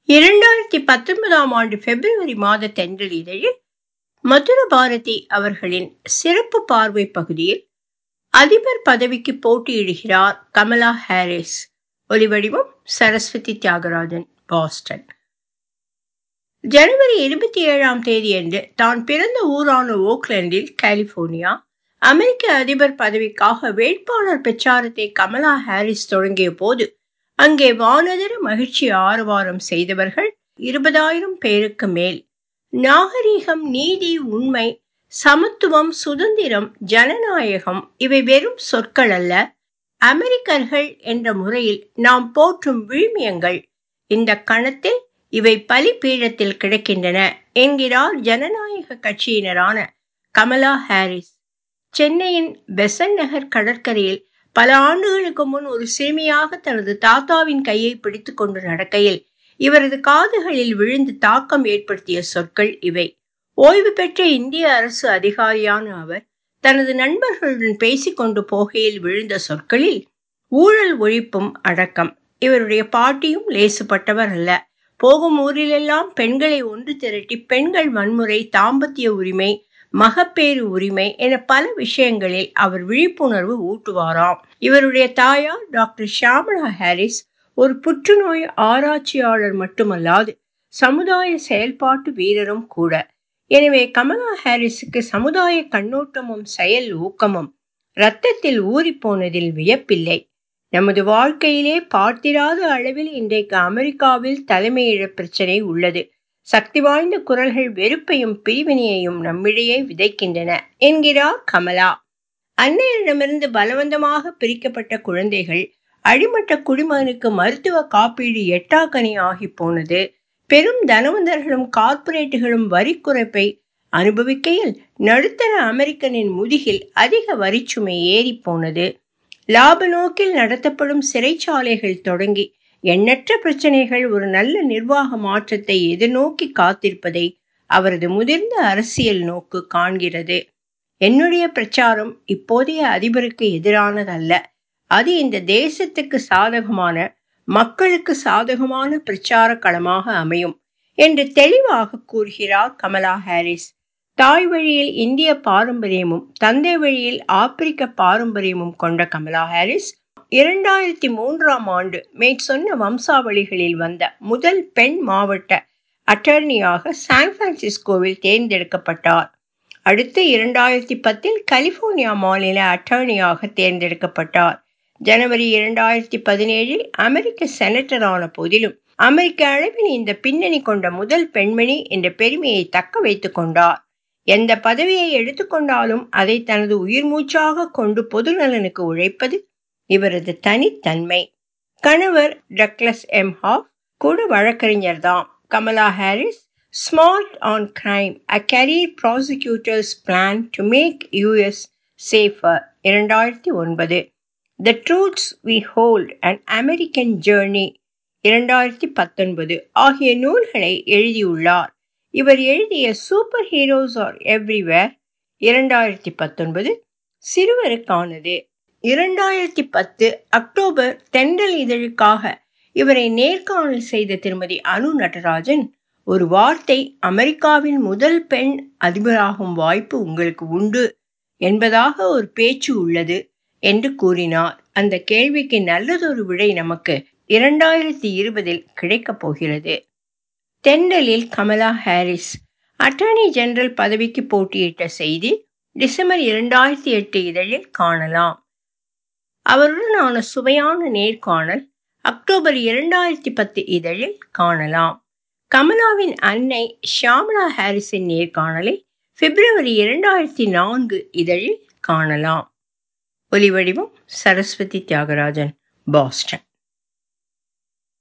இரண்டாயிரத்தி பத்தொன்பதாம் ஆண்டு பிப்ரவரி மாத தென்றல் இதழில் மதுர பாரதி அவர்களின் சிறப்பு பார்வை பகுதியில் அதிபர் பதவிக்கு போட்டியிடுகிறார் கமலா ஹாரிஸ் ஒலிவடிவம் சரஸ்வதி தியாகராஜன் பாஸ்டன் ஜனவரி இருபத்தி ஏழாம் தேதியன்று தான் பிறந்த ஊரான ஓக்லாந்தில் கலிபோர்னியா அமெரிக்க அதிபர் பதவிக்காக வேட்பாளர் பிரச்சாரத்தை கமலா ஹாரிஸ் தொடங்கிய போது அங்கே வானதர மகிழ்ச்சி ஆரவாரம் செய்தவர்கள் இருபதாயிரம் பேருக்கு மேல் நாகரீகம் நீதி உண்மை சமத்துவம் சுதந்திரம் ஜனநாயகம் இவை வெறும் சொற்கள் அல்ல அமெரிக்கர்கள் என்ற முறையில் நாம் போற்றும் விழுமியங்கள் இந்த கணத்தில் இவை பலிபீடத்தில் கிடக்கின்றன என்கிறார் ஜனநாயக கட்சியினரான கமலா ஹாரிஸ் சென்னையின் பெசன் நகர் கடற்கரையில் பல ஆண்டுகளுக்கு முன் ஒரு சிறுமியாக தனது தாத்தாவின் கையை பிடித்து கொண்டு நடக்கையில் இவரது காதுகளில் விழுந்து தாக்கம் ஏற்படுத்திய சொற்கள் இவை ஓய்வு பெற்ற இந்திய அரசு அதிகாரியான அவர் தனது நண்பர்களுடன் பேசிக்கொண்டு போகையில் விழுந்த சொற்களில் ஊழல் ஒழிப்பும் அடக்கம் இவருடைய பாட்டியும் லேசுப்பட்டவர் அல்ல போகும் ஊரிலெல்லாம் பெண்களை ஒன்று திரட்டி பெண்கள் வன்முறை தாம்பத்திய உரிமை மகப்பேறு உரிமை என பல விஷயங்களில் அவர் விழிப்புணர்வு ஊட்டுவாராம் இவருடைய தாயார் டாக்டர் ஷாமலா ஹாரிஸ் ஒரு புற்றுநோய் ஆராய்ச்சியாளர் மட்டுமல்லாது சமுதாய செயல்பாட்டு வீரரும் கூட எனவே கமலா ஹாரிஸுக்கு சமுதாய கண்ணோட்டமும் செயல் ஊக்கமும் இரத்தத்தில் ஊறிப்போனதில் வியப்பில்லை நமது வாழ்க்கையிலே பார்த்திராத அளவில் இன்றைக்கு அமெரிக்காவில் தலைமையிட பிரச்சனை உள்ளது சக்தி வாய்ந்த குரல்கள் வெறுப்பையும் பிரிவினையையும் நம்மிடையே விதைக்கின்றன என்கிறார் கமலா அன்னையரிடமிருந்து பலவந்தமாக பிரிக்கப்பட்ட குழந்தைகள் அடிமட்ட குடிமகனுக்கு மருத்துவ காப்பீடு எட்டாக்கனி ஆகி போனது பெரும் தனவந்தர்களும் கார்ப்பரேட்டுகளும் வரி குறைப்பை அனுபவிக்கையில் நடுத்தர அமெரிக்கனின் முதுகில் அதிக வரிச்சுமை ஏறி போனது லாப நோக்கில் நடத்தப்படும் சிறைச்சாலைகள் தொடங்கி எண்ணற்ற பிரச்சனைகள் ஒரு நல்ல நிர்வாக மாற்றத்தை எதிர்நோக்கி காத்திருப்பதை அவரது முதிர்ந்த அரசியல் நோக்கு காண்கிறது என்னுடைய பிரச்சாரம் இப்போதைய அதிபருக்கு எதிரானதல்ல அது இந்த தேசத்துக்கு சாதகமான மக்களுக்கு சாதகமான பிரச்சார களமாக அமையும் என்று தெளிவாக கூறுகிறார் கமலா ஹாரிஸ் தாய் வழியில் இந்திய பாரம்பரியமும் தந்தை வழியில் ஆப்பிரிக்க பாரம்பரியமும் கொண்ட கமலா ஹாரிஸ் இரண்டாயிரத்தி மூன்றாம் ஆண்டு மேற்சொன்ன வம்சாவளிகளில் வந்த முதல் பெண் மாவட்ட அட்டர்னியாக சான் பிரான்சிஸ்கோவில் தேர்ந்தெடுக்கப்பட்டார் அடுத்து இரண்டாயிரத்தி பத்தில் கலிபோர்னியா மாநில அட்டர்னியாக தேர்ந்தெடுக்கப்பட்டார் ஜனவரி இரண்டாயிரத்தி பதினேழில் அமெரிக்க செனட்டரான போதிலும் அமெரிக்க அளவில் இந்த பின்னணி கொண்ட முதல் பெண்மணி என்ற பெருமையை தக்க வைத்துக் கொண்டார் எந்த பதவியை எடுத்துக்கொண்டாலும் அதை தனது உயிர் மூச்சாக கொண்டு பொது நலனுக்கு உழைப்பது இவரது தனித்தன்மை கணவர் டக்ளஸ் எம் ஹாஃப் கூட வழக்கறிஞர் தாம் Kamala Harris smart on crime a career prosecutor's plan to make US safer இரண்டாயிரத்தி ஒன்பது the truths we hold and American journey இரண்டாயிரத்தி பத்தொன்பது ஆகிய நூல்களை எழுதியுள்ளார் இவர் எழுதிய சூப்பர் ஹீரோஸ் ஆர் எவ்ரிவேர் இரண்டாயிரத்தி பத்தொன்பது சிறுவருக்கானது இரண்டாயிரத்தி பத்து அக்டோபர் தென்றல் இதழுக்காக இவரை நேர்காணல் செய்த திருமதி அனு நடராஜன் ஒரு வார்த்தை அமெரிக்காவின் முதல் பெண் அதிபராகும் வாய்ப்பு உங்களுக்கு உண்டு என்பதாக ஒரு பேச்சு உள்ளது என்று கூறினார் அந்த கேள்விக்கு நல்லதொரு விடை நமக்கு இரண்டாயிரத்தி இருபதில் கிடைக்கப் போகிறது தென்றலில் கமலா ஹாரிஸ் அட்டர்னி ஜெனரல் பதவிக்கு போட்டியிட்ட செய்தி டிசம்பர் இரண்டாயிரத்தி எட்டு இதழில் காணலாம் அவருடனான சுவையான நேர்காணல் அக்டோபர் இரண்டாயிரத்தி பத்து இதழில் காணலாம் கமலாவின் அன்னை ஷாமலா ஹாரிஸின் நேர்காணலை பிப்ரவரி இரண்டாயிரத்தி நான்கு இதழில் காணலாம் ஒலிவடிவம் சரஸ்வதி தியாகராஜன் பாஸ்டன்